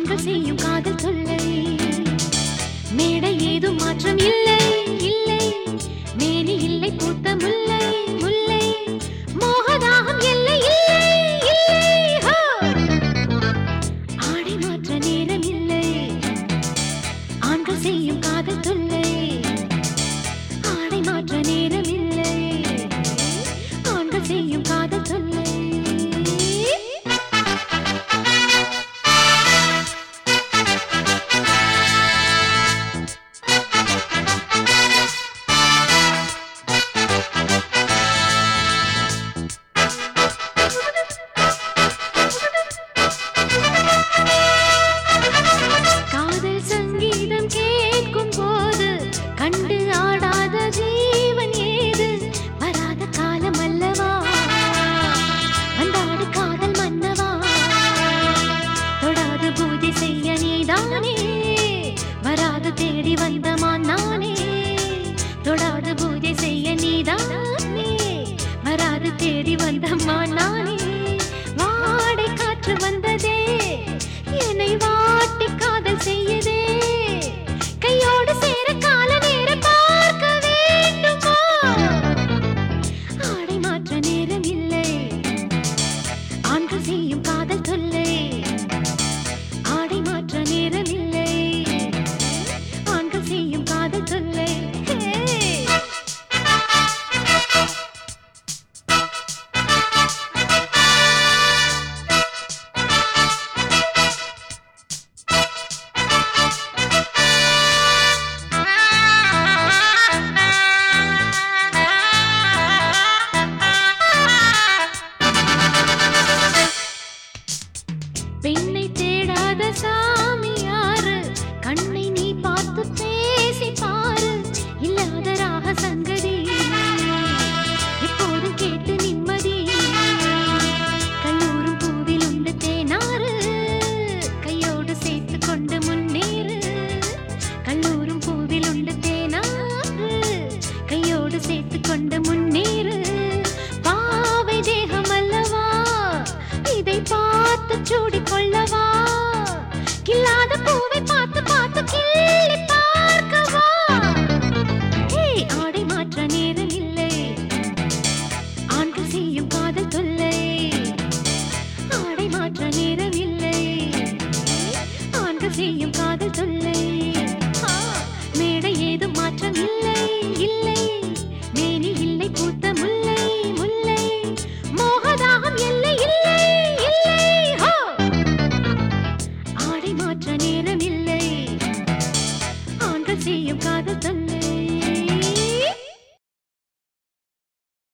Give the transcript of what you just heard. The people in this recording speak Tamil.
ஆண்கள் செய்யும் காதல் தொல்லை மேடை ஏதும் மாற்றம் இல்லை இல்லை மேனி இல்லை பூத்த முல்லை முல்லை மோகதாகம் இல்லை இல்லை இல்லை ஹோ! ஆடை மாற்ற நேரம் இல்லை ஆண்கள் செய்யும் காதல் தொல்லை ஆடை மாற்ற நேரம் இல்லை ஆண்கள் செய்யும் காதல் தொல்லை காதல் சங்கீதம் கேட்கும் போது கண்டு ஆடாத ஜீவன் ஏது வராத காலம் அல்லவா வந்தாடு காதல் மன்னவா தொடாது பூஜை செய்ய நீதானே வராது தேடி வந்தமான் நானே தொடாது பூஜை செய்ய நீதானே வராது தேடி வந்தமான் நானே வாடை காற்று வந்ததே என்னை வாட்டி காதல் செய்யுதே கையோடு சேர கால நேரம் பார்க்க வேண்டுமா ஆடை மாற்ற நேரம் இல்லை ஆண்கள் செய்யும் காதல் தொல்லை ஆடை மாற்ற நேரம் இல்லை ஆண்கள் செய்யும் காதல் தொல்லை ஹே! பெண்ணை தேடாத சாமி யாரு கண்ணை நீ பார்த்து பேசி பாரு இல்லாத ராக சங்கதி எப்போதும் கேட்டு நிம்மதி கல்லூரும் பூவில் உண்டு தேனாறு கையோடு சேர்த்து கொண்டு முன்னேறு கல்லூரும் பூவில் உண்டு தேனாறு கையோடு சேர்த்து கொண்டு முன்னேறு பாவை தேகம் அல்லவா இதை பார்த்து சூடிக் கொள்ளவா கில்லாத பூவை பார்த்து